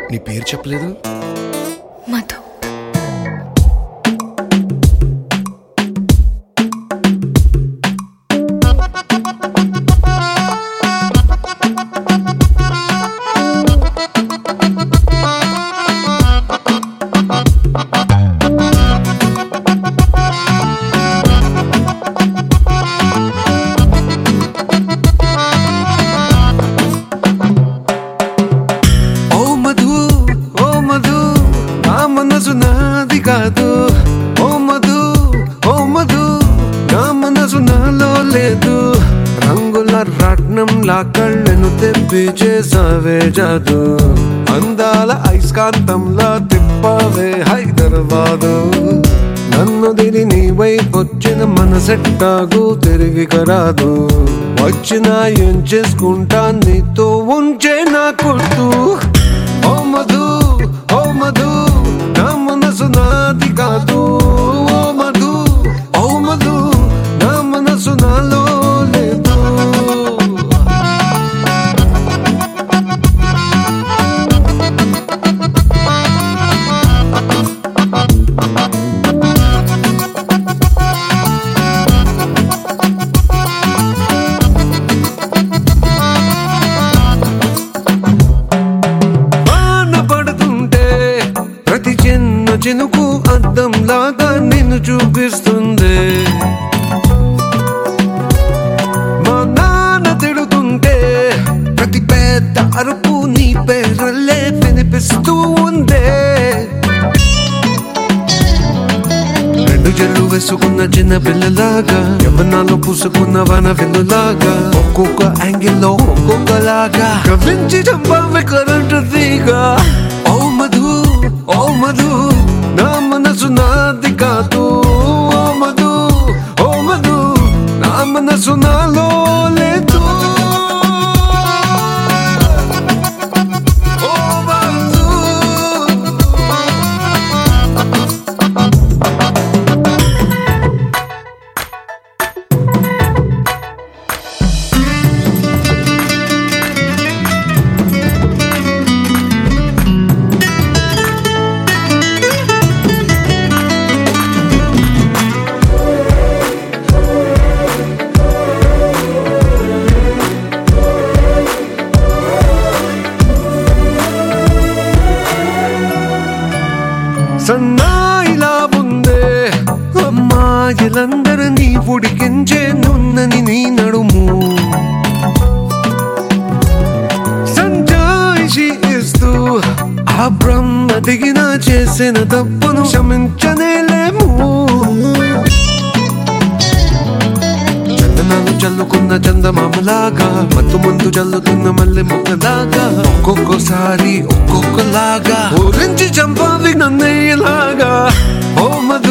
నీ పేరు చెప్పలేదు మధు ఓ మధు ఓ మధు నా మనసు నాది కాదు ఓ మధు ఓ మధు నా మనసు నాలో లేదు రంగుల రత్నం లా కళ్ళను తెప్పి చేసావే జాదు అందాల ఐస్కాంతంలా తిప్పావే హైదరాబాదు నన్ను దిని నీ వైపొచ్చిన మనసెట్టాగు తిరిగి కరాదు వచ్చినా ఏం చేసుకుంటా నీతో ఉంచే నా కొట్టు ఓ మధు ఓ మధు నా మనసు నాది కాదు ఓ మధు ఓ మధు నా మనసు నాలో లేదు వాన పడుతుంటే ప్రతి చిన్న చినుకు అద్దం లాగా నిన్ను చూపిస్తుంది మా నాన్న తిడుతుంటే ప్రతి పెద్ద అరుపు నీ పేరల్లే వినిపిస్తూ ఉందే రెండు చెల్లు వేసుకున్న చిన్న పిల్లలాగా యవ్వనాలు పూసుకున్న వన వెన్నులాగా ఒక్కొక్క యాంగిల్లో ఒక్కొక్కలాగా కవించి చంపావి కరెంటు తీగ ఓ మధు ఓ మధు నా మనసు నాది కాదు ఓ మధు ఓ మధు నా మనసు నాలో లేదు ఓ మధు సన్నాయిలా ఉందే అమ్మాయిలందరినీ ఉడికించే నున్నని నీ నడుము సంజాయిషి ఇస్తూ ఆ బ్రహ్మ దిగిన చేసిన తప్పును క్షమించనేలేము చందనాలు చల్లుకున్న చందమామలాగా మత్తు ముందు చల్లుతున్న మల్లె మొక్కలాగా ఒక్కొక్కసారి ఒక్కొక్కలాగా ఊరించి చంపావి నన్నయ్యలాగా ఓ మధు